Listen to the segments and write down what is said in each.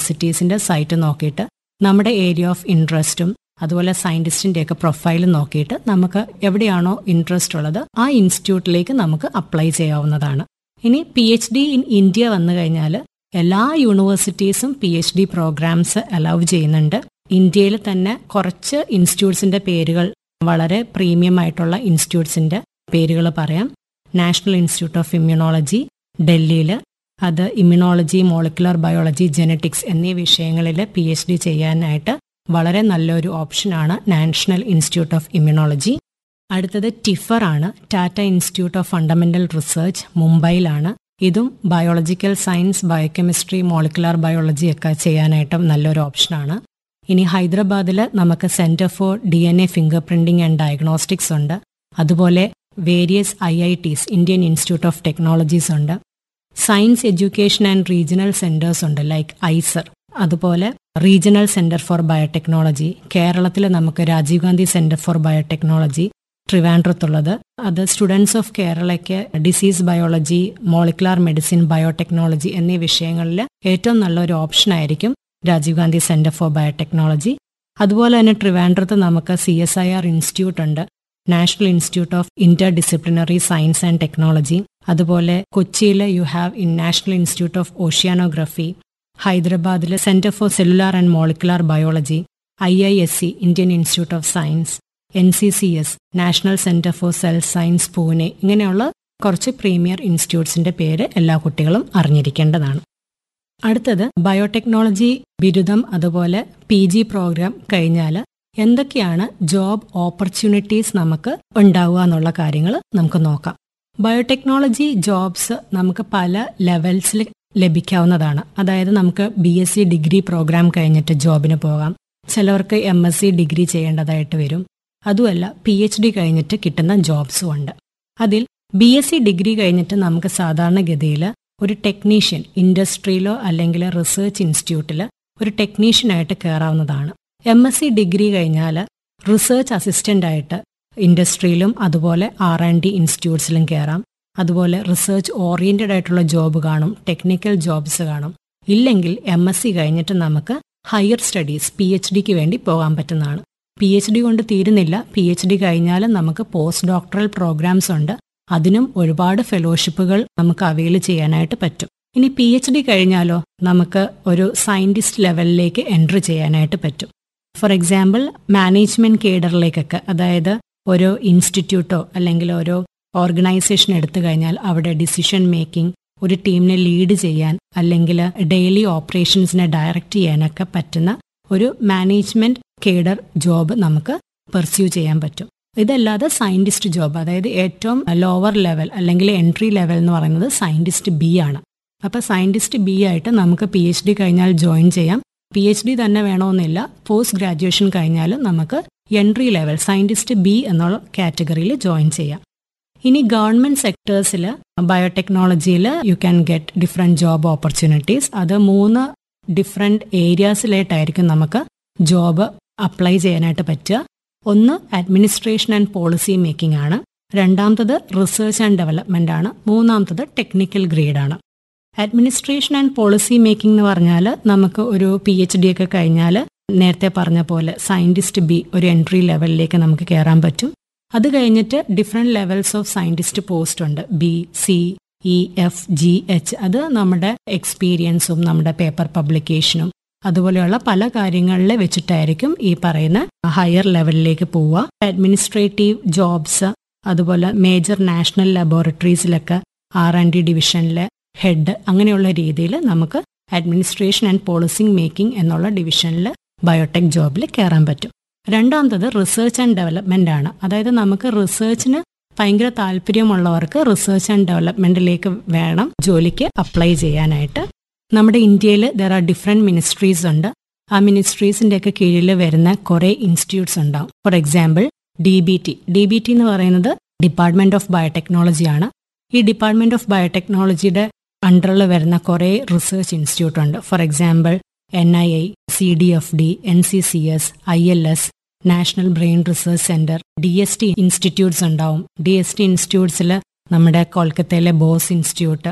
യൂണിവേഴ്സിറ്റീസിന്റെ site നോക്കിയിട്ട് നമ്മുടെ area of ഇൻട്രസ്റ്റും അതുപോലെ സയന്റിസ്റ്റിന്റെ ഒക്കെ പ്രൊഫൈൽ നോക്കിയിട്ട് നമുക്ക് എവിടെയാണോ ഇൻട്രസ്റ്റ് ഉള്ളത് ആ ഇൻസ്റ്റിറ്റ്യൂട്ടിലേക്ക് നമുക്ക് അപ്ലൈ ചെയ്യാവുന്നതാണ് ഇനി P H D in India വന്നു കഴിഞ്ഞാൽ എല്ലാ യൂണിവേഴ്സിറ്റീസും P H D programmes allow ചെയ്യുന്നുണ്ട് ഇന്ത്യയിൽ തന്നെ കുറച്ച് ഇൻസ്റ്റിറ്റ്യൂട്ട്സിന്റെ പേരുകൾ വളരെ പ്രീമിയം ആയിട്ടുള്ള ഇൻസ്റ്റിറ്റ്യൂട്ട്സിന്റെ പേരുകൾ പറയാം നാഷണൽ ഇൻസ്റ്റിറ്റ്യൂട്ട് ഓഫ് ഇമ്മ്യൂണോളജി ഡൽഹിയിൽ അത് ഇമ്മ്യൂണോളജി മോളിക്കുലർ ബയോളജി ജെനറ്റിക്സ് എന്നീ വിഷയങ്ങളിൽ പി എച്ച് ഡി ചെയ്യാനായിട്ട് വളരെ നല്ലൊരു ഓപ്ഷനാണ് നാഷണൽ ഇൻസ്റ്റിറ്റ്യൂട്ട് ഓഫ് ഇമ്മ്യൂണോളജി അടുത്തത് ടിഫർ ആണ് Tata institute of fundamental research മുംബൈയിലാണ് ഇതും biological science biochemistry molecular biology ഒക്കെ ചെയ്യാനായിട്ടും നല്ലൊരു ഓപ്ഷനാണ് ഇനി ഹൈദരാബാദിൽ നമുക്ക് centre for D N A fingerprinting and diagnostics ഉണ്ട് അതുപോലെ various I I Ts Indian institute of technologies ഉണ്ട് science education and regional centres ഉണ്ട് ലൈക്ക് ഐസർ അതുപോലെ റീജിയണൽ സെന്റർ ഫോർ ബയോടെക്നോളജി കേരളത്തിൽ നമുക്ക് Rajiv Gandhi centre for biotechnology ട്രിവാൻഡ്രത്തുള്ളത് അത് students of കേരളയ്ക്ക് disease biology molecular medicine biotechnology എന്നീ വിഷയങ്ങളിൽ ഏറ്റവും നല്ലൊരു ഓപ്ഷൻ ആയിരിക്കും Rajiv Gandhi centre for biotechnology അതുപോലെ തന്നെ ട്രിവാൻഡ്രത്ത് നമുക്ക് C S I R institute ഉണ്ട് national institute of interdisciplinary science and technology അതുപോലെ കൊച്ചിയിൽ you have in national institute of oceanography ഹൈദരാബാദിൽ centre for cellular and molecular biology I I S C Indian institute of science N C C S national centre for cell science Pune ഇങ്ങനെയുള്ള കുറച്ച് premier ഇൻസ്റ്റിറ്റ്യൂട്ട്സിന്റെ പേര് എല്ലാ കുട്ടികളും അറിഞ്ഞിരിക്കേണ്ടതാണ് അടുത്തത് biotechnology ബിരുദം അതുപോലെ P G programme കഴിഞ്ഞാൽ എന്തൊക്കെയാണ് ജോബ് ഓപ്പർച്യൂണിറ്റീസ് നമുക്ക് ഉണ്ടാവുക എന്നുള്ള കാര്യങ്ങൾ നമുക്ക് നോക്കാം ബയോടെക്നോളജി ജോബ്സ് നമുക്ക് പല ലെവൽസിൽ ലഭിക്കാവുന്നതാണ് അതായത് നമുക്ക് B S C degree programme കഴിഞ്ഞിട്ട് ജോബിന് പോകാം ചിലവർക്ക് എം എസ് സി ഡിഗ്രി ചെയ്യേണ്ടതായിട്ട് വരും അതുമല്ല പി എച്ച് ഡി കഴിഞ്ഞിട്ട് കിട്ടുന്ന ജോബ്സും ഉണ്ട് അതിൽ ബി എസ് സി ഡിഗ്രി കഴിഞ്ഞിട്ട് നമുക്ക് സാധാരണഗതിയിൽ ഒരു ടെക്നീഷ്യൻ ഇൻഡസ്ട്രിയിലോ അല്ലെങ്കിൽ റിസർച്ച് ഇൻസ്റ്റിറ്റ്യൂട്ടിൽ ഒരു ടെക്നീഷ്യനായിട്ട് കയറാവുന്നതാണ് എം എസ് സി ഡിഗ്രി കഴിഞ്ഞാൽ റിസർച്ച് അസിസ്റ്റന്റ് ആയിട്ട് ഇൻഡസ്ട്രിയിലും അതുപോലെ ആർ ആൻഡ് ഡി ഇൻസ്റ്റിറ്റ്യൂട്ട്സിലും കയറാം അതുപോലെ റിസർച്ച് ഓറിയന്റഡ് ആയിട്ടുള്ള ജോബ് കാണും ടെക്നിക്കൽ ജോബ്സ് കാണും ഇല്ലെങ്കിൽ എം എസ് സി കഴിഞ്ഞിട്ട് നമുക്ക് ഹയർ സ്റ്റഡീസ് പി എച്ച് ഡിക്ക് വേണ്ടി പോകാൻ പറ്റുന്നതാണ് പി എച്ച് ഡി കൊണ്ട് തീരുന്നില്ല പി എച്ച് ഡി കഴിഞ്ഞാലും നമുക്ക് പോസ്റ്റ് ഡോക്ടറൽ പ്രോഗ്രാംസ് ഉണ്ട് അതിനും ഒരുപാട് ഫെലോഷിപ്പുകൾ നമുക്ക് അവൈൽ ചെയ്യാനായിട്ട് പറ്റും ഇനി പി എച്ച് ഡി കഴിഞ്ഞാലോ നമുക്ക് ഒരു സയന്റിസ്റ്റ് ലെവലിലേക്ക് എൻട്രി ചെയ്യാനായിട്ട് പറ്റും ഫോർ എക്സാമ്പിൾ മാനേജ്മെന്റ് കേഡറിലേക്കൊക്കെ അതായത് ഒരു ഇൻസ്റ്റിറ്റ്യൂട്ടോ അല്ലെങ്കിൽ ഓരോ ഓർഗനൈസേഷൻ എടുത്തു കഴിഞ്ഞാൽ അവിടെ ഡിസിഷൻ മേക്കിംഗ് ഒരു ടീമിനെ ലീഡ് ചെയ്യാൻ അല്ലെങ്കിൽ ഡെയിലി ഓപ്പറേഷൻസിനെ ഡയറക്റ്റ് ചെയ്യാനൊക്കെ പറ്റുന്ന ഒരു മാനേജ്മെന്റ് കേഡർ ജോബ് നമുക്ക് പെർസ്യൂ ചെയ്യാൻ പറ്റും ഇതല്ലാതെ സയന്റിസ്റ്റ് ജോബ് അതായത് ഏറ്റവും ലോവർ ലെവൽ അല്ലെങ്കിൽ എൻട്രി ലെവൽ എന്ന് പറയുന്നത് സയന്റിസ്റ്റ് ബി ആണ് അപ്പൊ സയന്റിസ്റ്റ് ബി ആയിട്ട് നമുക്ക് പി എച്ച് ഡി കഴിഞ്ഞാൽ ജോയിൻ ചെയ്യാം പി എച്ച് ഡി തന്നെ വേണമെന്നില്ല പോസ്റ്റ് ഗ്രാജുവേഷൻ കഴിഞ്ഞാലും നമുക്ക് എൻട്രി ലെവൽ സയന്റിസ്റ്റ് ബി എന്നുള്ള കാറ്റഗറിയിൽ ജോയിൻ ചെയ്യാം ഇനി ഗവൺമെന്റ് സെക്ടേഴ്സിൽ ബയോടെക്നോളജിയിൽ you can get different job opportunities അത് മൂന്ന് ഡിഫറെന്റ് ഏരിയാസിലായിട്ടായിരിക്കും നമുക്ക് ജോബ് അപ്ലൈ ചെയ്യാനായിട്ട് പറ്റുക ഒന്ന് അഡ്മിനിസ്ട്രേഷൻ ആൻഡ് പോളിസി മേക്കിംഗ് ആണ് രണ്ടാമത്തത് റിസർച്ച് ആൻഡ് ഡെവലപ്മെന്റ് ആണ് മൂന്നാമത്തത് ടെക്നിക്കൽ ഗ്രേഡ് ആണ് അഡ്മിനിസ്ട്രേഷൻ ആൻഡ് പോളിസി മേക്കിംഗ് എന്ന് പറഞ്ഞാൽ നമുക്ക് ഒരു പി എച്ച് ഡി ഒക്കെ കഴിഞ്ഞാൽ നേരത്തെ പറഞ്ഞ പോലെ സയന്റിസ്റ്റ് ബി ഒരു എൻട്രി ലെവലിലേക്ക് നമുക്ക് കയറാൻ പറ്റും അത് കഴിഞ്ഞിട്ട് different levels of scientist post ഉണ്ട് B C E F G H അത് നമ്മുടെ എക്സ്പീരിയൻസും നമ്മുടെ പേപ്പർ പബ്ലിക്കേഷനും അതുപോലെയുള്ള പല കാര്യങ്ങളിൽ വെച്ചിട്ടായിരിക്കും ഈ പറയുന്ന ഹയർ ലെവലിലേക്ക് പോവുക അഡ്മിനിസ്ട്രേറ്റീവ് ജോബ്സ് അതുപോലെ മേജർ നാഷണൽ ലബോറട്ടറീസിലൊക്കെ ആർ ആൻഡ് ഡി ഡിവിഷനിലെ ഹെഡ് അങ്ങനെയുള്ള രീതിയിൽ നമുക്ക് അഡ്മിനിസ്ട്രേഷൻ ആൻഡ് പോളിസി മേക്കിംഗ് എന്നുള്ള ഡിവിഷനിൽ ബയോടെക് ജോബിൽ കയറാൻ പറ്റും രണ്ടാമത്തത് റിസർച്ച് ആൻഡ് ഡെവലപ്മെന്റ് ആണ് അതായത് നമുക്ക് റിസർച്ചിന് ഭയങ്കര താല്പര്യമുള്ളവർക്ക് റിസർച്ച് ആൻഡ് ഡെവലപ്മെന്റിലേക്ക് വേണം ജോലിക്ക് അപ്ലൈ ചെയ്യാനായിട്ട് നമ്മുടെ ഇന്ത്യയിൽ ദർ ആർ ഡിഫറെന്റ് മിനിസ്ട്രീസ് ഉണ്ട് ആ മിനിസ്ട്രീസിന്റെ ഒക്കെ കീഴിൽ വരുന്ന കുറെ ഇൻസ്റ്റിറ്റ്യൂട്ട്സ് ഉണ്ടാവും for example D B T D B T എന്ന് പറയുന്നത് ഡിപ്പാർട്ട്മെന്റ് ഓഫ് ബയോടെക്നോളജി ആണ് ഈ ഡിപ്പാർട്ട്മെന്റ് ഓഫ് ബയോടെക്നോളജിയുടെ അണ്ടറിൽ വരുന്ന കുറെ റിസർച്ച് ഇൻസ്റ്റിറ്റ്യൂട്ട് ഉണ്ട് for example N I I C D F D N C C S I L S national brain research centre D S T institutes ഉണ്ടാവും D S T ഇൻസ്റ്റിറ്റ്യൂട്ട്സിൽ നമ്മുടെ കൊൽക്കത്തയിലെ Bose institute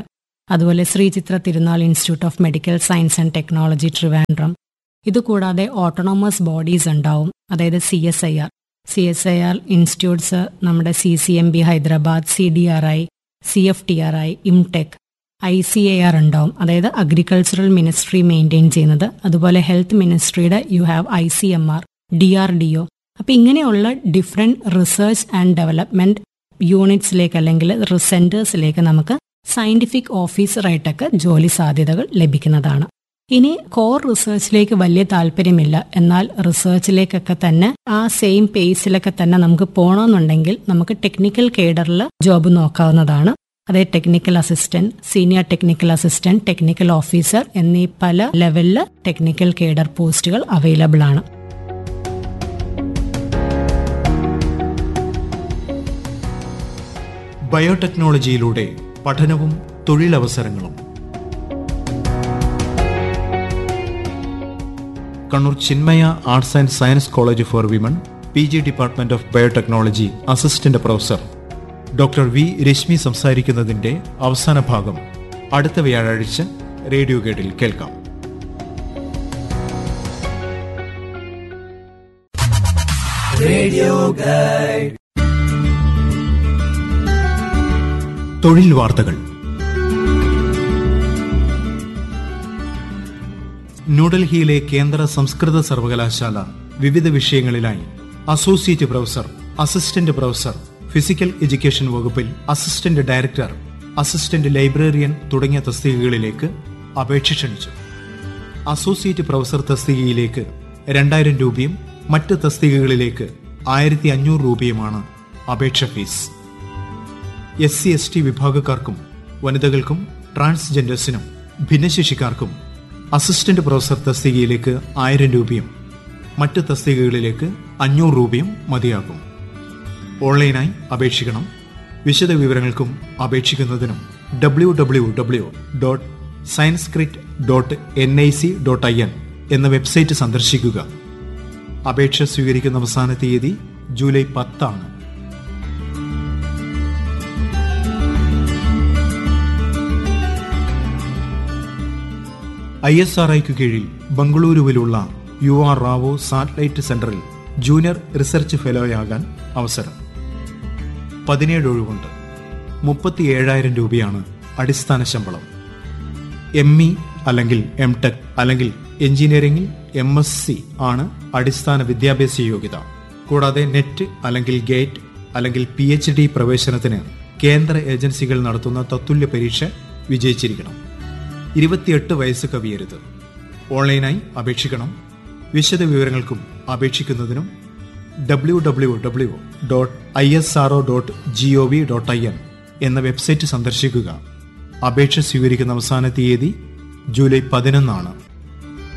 അതുപോലെ Sree Chitra Thirunal institute of medical science and technology Trivandrum ഇതുകൂടാതെ autonomous bodies ഉണ്ടാവും അതായത് C S I R C S I R institutes നമ്മുടെ C C M B Hyderabad C D R I C F T R I IMTECH I C A R ഉണ്ടാവും അതായത് agricultural ministry maintain ചെയ്യുന്നത് അതുപോലെ health മിനിസ്ട്രിയുടെ you have I C M R D R D O അപ്പം ഇങ്ങനെയുള്ള different research and development യൂണിറ്റ്സിലേക്ക് അല്ലെങ്കിൽ സെന്റേഴ്സിലേക്ക് നമുക്ക് സയന്റിഫിക് ഓഫീസറായിട്ടൊക്കെ ജോലി സാധ്യതകൾ ലഭിക്കുന്നതാണ് ഇനി കോർ റിസർച്ചിലേക്ക് വലിയ താല്പര്യമില്ല എന്നാൽ റിസർച്ചിലേക്കൊക്കെ തന്നെ ആ സെയിം പേസിലൊക്കെ തന്നെ നമുക്ക് പോകണമെന്നുണ്ടെങ്കിൽ നമുക്ക് ടെക്നിക്കൽ കേഡറിൽ ജോബ് നോക്കാവുന്നതാണ് അതായത് technical assistant senior technical assistant technical officer എന്നീ പല ലെവലിൽ ടെക്നിക്കൽ കേഡർ പോസ്റ്റുകൾ അവൈലബിൾ ആണ് ബയോടെക്നോളജിയിലൂടെ പഠനവും തൊഴിലവസരങ്ങളും Kannur Chinmaya arts and science college for women P G department of biotechnology assistant professor doctor V Rashmi സംസാരിക്കുന്നതിന്റെ അവസാന ഭാഗം അടുത്ത വ്യാഴാഴ്ച റേഡിയോ ഗൈഡിൽ കേൾക്കാം തൊഴിൽ വാർത്തകൾ ന്യൂഡൽഹിയിലെ കേന്ദ്ര സംസ്കൃത സർവകലാശാല വിവിധ വിഷയങ്ങളിലായി associate professor assistant professor physical education വകുപ്പിൽ അസിസ്റ്റന്റ് ഡയറക്ടർ അസിസ്റ്റന്റ് ലൈബ്രറിയൻ തുടങ്ങിയ തസ്തികകളിലേക്ക് അപേക്ഷ ക്ഷണിച്ചു അസോസിയേറ്റ് പ്രൊഫസർ തസ്തികയിലേക്ക് രണ്ടായിരം രൂപയും മറ്റ് തസ്തികകളിലേക്ക് ആയിരത്തി അഞ്ഞൂറ് രൂപയുമാണ് അപേക്ഷ fees S C S T വിഭാഗക്കാർക്കും വനിതകൾക്കും ട്രാൻസ്ജെൻഡേഴ്സിനും ഭിന്നശേഷിക്കാർക്കും അസിസ്റ്റന്റ് പ്രൊഫസർ തസ്തികയിലേക്ക് ആയിരം രൂപയും മറ്റ് തസ്തികകളിലേക്ക് അഞ്ഞൂറ് രൂപയും മതിയാകും ഓൺലൈനായി അപേക്ഷിക്കണം വിശദ വിവരങ്ങൾക്കും അപേക്ഷിക്കുന്നതിനും W W W dot Sanskrit dot N I C dot I N എന്ന വെബ്സൈറ്റ് സന്ദർശിക്കുക അപേക്ഷ സ്വീകരിക്കുന്ന അവസാന തീയതി ജൂലൈ പത്താണ് ഐ എസ് ആർ ഐക്ക് കീഴിൽ ബംഗളൂരുവിലുള്ള യു ആർ റാവോ സാറ്റലൈറ്റ് സെന്ററിൽ ജൂനിയർ റിസർച്ച് ഫെലോയാകാൻ അവസരം പതിനേഴ് ഒഴിവുണ്ട് മുപ്പത്തി ഏഴായിരം രൂപയാണ് അടിസ്ഥാന ശമ്പളം എം ഇ അല്ലെങ്കിൽ എം ടെക് അല്ലെങ്കിൽ എഞ്ചിനീയറിംഗിൽ എം എസ് സി ആണ് അടിസ്ഥാന വിദ്യാഭ്യാസ യോഗ്യത കൂടാതെ നെറ്റ് അല്ലെങ്കിൽ ഗേറ്റ് അല്ലെങ്കിൽ പി എച്ച് ഡി പ്രവേശനത്തിന് കേന്ദ്ര ഏജൻസികൾ നടത്തുന്ന തത്തുല്യ പരീക്ഷ വിജയിച്ചിരിക്കണം ഇരുപത്തിയെട്ട് വയസ്സ് കവിയരുത് ഓൺലൈനായി അപേക്ഷിക്കണം വിശദ വിവരങ്ങൾക്കും അപേക്ഷിക്കുന്നതിനും W W W dot I S R O dot G O V dot I N എന്ന വെബ്സൈറ്റ് സന്ദർശിക്കുക അപേക്ഷ സ്വീകരിക്കുന്ന അവസാന തീയതി ജൂലൈ പതിനൊന്നാണ്